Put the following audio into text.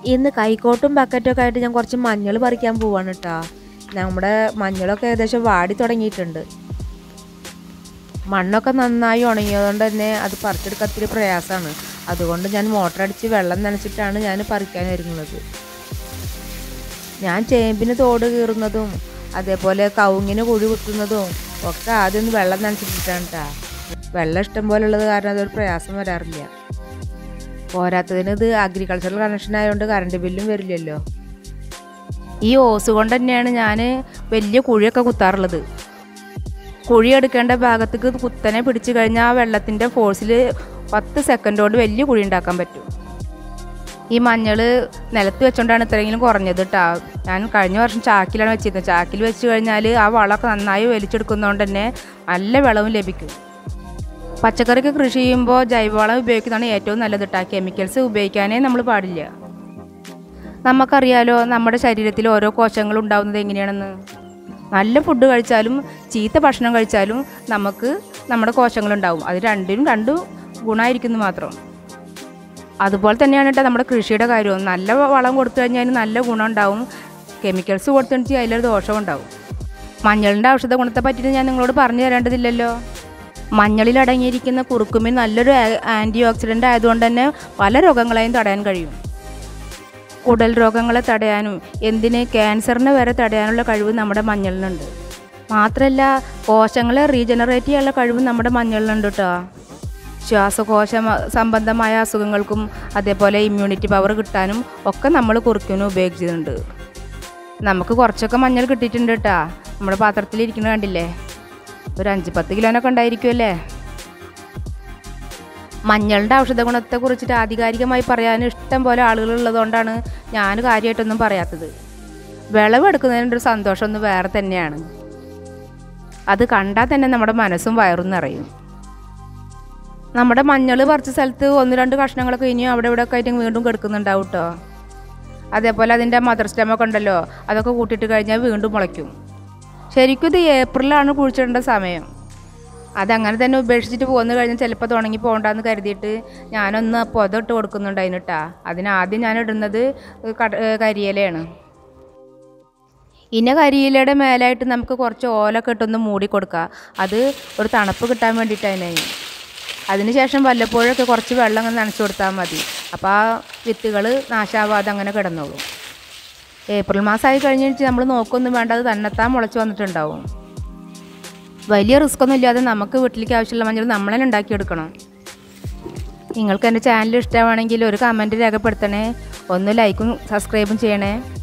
ഇന്ന് കൈക്കോട്ടും ബക്കറ്റൊക്കെ ആയിട്ട് ഞാൻ കുറച്ച് മഞ്ഞൾ പറിക്കാൻ പോവാണ് കേട്ടോ നമ്മുടെ മഞ്ഞളൊക്കെ ഏകദേശം വാടി തുടങ്ങിയിട്ടുണ്ട് മണ്ണൊക്കെ നന്നായി ഉണങ്ങിയതുകൊണ്ട് തന്നെ അത് പറിച്ചെടുക്കാൻ ഇത്തിരി പ്രയാസമാണ് അതുകൊണ്ട് ഞാൻ മോട്ടർ അടിച്ച് വെള്ളം നനച്ചിട്ടാണ് ഞാൻ പറിക്കാൻ ഒരുങ്ങുന്നത് ഞാൻ ചേമ്പിന് തോട് കീറുന്നതും അതേപോലെ കവുങ്ങിന് കുഴി കുത്തുന്നതും ഒക്കെ ആദ്യം ഒന്ന് വെള്ളം നനച്ചിട്ടിട്ടാണ് കേട്ടോ വെള്ളം ഇഷ്ടം പോലെ ഉള്ളത് കാരണം അതൊരു പ്രയാസം വരാറില്ല പോരാത്തതിന് ഇത് അഗ്രികൾച്ചറൽ കണക്ഷൻ ആയതുകൊണ്ട് കറണ്ട് ബില്ലും വരില്ലല്ലോ ഈ ഓസ് കൊണ്ട് തന്നെയാണ് ഞാൻ വലിയ കുഴിയൊക്കെ കുത്താറുള്ളത് കുഴി എടുക്കേണ്ട ഭാഗത്തേക്ക് കുത്തനെ പിടിച്ചു കഴിഞ്ഞാൽ ആ വെള്ളത്തിൻ്റെ ഫോഴ്സിൽ പത്ത് സെക്കൻഡ് കൊണ്ട് വലിയ കുഴി ഉണ്ടാക്കാൻ പറ്റും ഈ മഞ്ഞൾ നിലത്ത് വെച്ചോണ്ടാണ് ഇത്രയെങ്കിലും കുറഞ്ഞത് കേട്ടോ ഞാൻ കഴിഞ്ഞ വർഷം ചാക്കിലാണ് വെച്ചിരുന്നത് ചാക്കിൽ വെച്ച് കഴിഞ്ഞാൽ ആ വളമൊക്കെ നന്നായി വലിച്ചെടുക്കുന്നതുകൊണ്ട് തന്നെ നല്ല വിളവും ലഭിക്കും പച്ചക്കറിക്ക് കൃഷി ചെയ്യുമ്പോൾ ജൈവവളം ഉപയോഗിക്കുന്നതാണ് ഏറ്റവും നല്ലത് കേട്ടോ കെമിക്കൽസ് ഉപയോഗിക്കാനേ നമ്മൾ പാടില്ല നമുക്കറിയാലോ നമ്മുടെ ശരീരത്തിൽ ഓരോ കോശങ്ങൾ ഉണ്ടാവുന്നത് എങ്ങനെയാണെന്ന് നല്ല ഫുഡ് കഴിച്ചാലും ചീത്ത ഭക്ഷണം കഴിച്ചാലും നമുക്ക് നമ്മുടെ കോശങ്ങളുണ്ടാവും അത് രണ്ടിനും രണ്ട് ഗുണമായിരിക്കുന്നു മാത്രം അതുപോലെ തന്നെയാണ് കേട്ടോ നമ്മുടെ കൃഷിയുടെ കാര്യവും നല്ല വളം കൊടുത്തു കഴിഞ്ഞാൽ അതിന് നല്ല ഗുണം ഉണ്ടാവും കെമിക്കൽസ് കൊടുത്തു അതിലൊരു ദോഷം ഉണ്ടാവും മഞ്ഞളിൻ്റെ ഔഷധ ഗുണത്തെ പറ്റിയിട്ട് ഞാൻ നിങ്ങളോട് പറഞ്ഞു തരേണ്ടതില്ലല്ലോ മഞ്ഞളിൽ അടങ്ങിയിരിക്കുന്ന കുറുക്കുമീൻ നല്ലൊരു ആൻറ്റി ഓക്സിഡൻ്റ് ആയതുകൊണ്ട് തന്നെ പല രോഗങ്ങളെയും തടയാൻ കഴിയും കുടൽ രോഗങ്ങളെ തടയാനും എന്തിന് ക്യാൻസറിനെ വരെ തടയാനുള്ള കഴിവ് നമ്മുടെ മഞ്ഞളിനുണ്ട് മാത്രമല്ല കോശങ്ങളെ റീജനറേറ്റ് ചെയ്യാനുള്ള കഴിവ് നമ്മുടെ മഞ്ഞളിനുണ്ട് കേട്ടോ ശ്വാസകോശ മ- സംബന്ധമായ അസുഖങ്ങൾക്കും അതേപോലെ ഇമ്മ്യൂണിറ്റി പവർ കിട്ടാനും ഒക്കെ നമ്മൾ കുറുക്കിന് ഉപയോഗിച്ചിട്ടുണ്ട് നമുക്ക് കുറച്ചൊക്കെ മഞ്ഞൾ കിട്ടിയിട്ടുണ്ട് കേട്ടോ നമ്മുടെ പാത്രത്തിൽ ഇരിക്കുന്നത് കണ്ടില്ലേ ഒരു അഞ്ച് പത്ത് കിലോനൊക്കെ ഉണ്ടായിരിക്കുമല്ലേ മഞ്ഞളുടെ ഔഷധ ഗുണത്തെ കുറിച്ചിട്ട് ആധികാരികമായി പറയാൻ ഇഷ്ടം പോലെ ആളുകൾ ഉള്ളതുകൊണ്ടാണ് ഞാൻ കാര്യമായിട്ടൊന്നും പറയാത്തത് വിളവെടുക്കുന്നതിൻ്റെ ഒരു സന്തോഷം ഒന്ന് വേറെ തന്നെയാണ് അത് കണ്ടാൽ തന്നെ നമ്മുടെ മനസ്സും വയറും നിറയും നമ്മുടെ മഞ്ഞൾ പറിച്ച സ്ഥലത്ത് ഒന്ന് രണ്ട് കഷ്ണങ്ങളൊക്കെ ഇനിയും അവിടെ ഇവിടെ ഒക്കെ ആയിട്ട് വീണ്ടും കിടക്കുന്നുണ്ടാവും കേട്ടോ അതേപോലെ അതിൻ്റെ മദർ സ്റ്റെമൊക്കെ ഉണ്ടല്ലോ അതൊക്കെ കൂട്ടിയിട്ട് കഴിഞ്ഞാൽ വീണ്ടും മുളയ്ക്കും ശരിക്കും ഇത് ഏപ്രിലാണ് കുഴിച്ചിടേണ്ട സമയം അതങ്ങനെ തന്നെ ഉപേക്ഷിച്ചിട്ട് പോന്നു കഴിഞ്ഞാൽ ചിലപ്പോൾ അത് ഉണങ്ങി പോകണ്ടെന്ന് കരുതിയിട്ട് ഞാനൊന്ന് പൊതട്ട് കൊടുക്കുന്നുണ്ട് അതിനിട്ടാ അതിനാദ്യം ഞാൻ ഇടുന്നത് കട ഏ, കരിയിലയാണ് ഇന്ന കരിയിലയുടെ മേലായിട്ട് നമുക്ക് കുറച്ച് ഓലൊക്കെ ഇട്ടൊന്ന് മൂടി കൊടുക്കുക അത് ഒരു തണുപ്പ് കിട്ടാൻ വേണ്ടിയിട്ട് അതിനായി അതിനുശേഷം വല്ലപ്പോഴൊക്കെ കുറച്ച് വെള്ളം അങ്ങനെ നനച്ചു കൊടുത്താൽ മതി അപ്പോൾ ആ വിത്തുകൾ നാശാവാതെ അങ്ങനെ കിടന്നോളും ഏപ്രിൽ മാസമായി കഴിഞ്ഞിട്ട് നമ്മൾ നോക്കൊന്നും വേണ്ട അത് തന്നെത്താൻ മുളച്ച് വന്നിട്ടുണ്ടാവും വലിയ റിസ്ക് ഒന്നും ഇല്ലാതെ നമുക്ക് വീട്ടിലേക്ക് ആവശ്യമുള്ള മഞ്ഞൾ നമ്മൾ തന്നെ ഉണ്ടാക്കിയെടുക്കണം നിങ്ങൾക്ക് എൻ്റെ ചാനൽ ഇഷ്ടമാണെങ്കിൽ ഒരു കമൻറ്റ് രേഖപ്പെടുത്തണേ ഒന്ന് ലൈക്കും സബ്സ്ക്രൈബും ചെയ്യണേ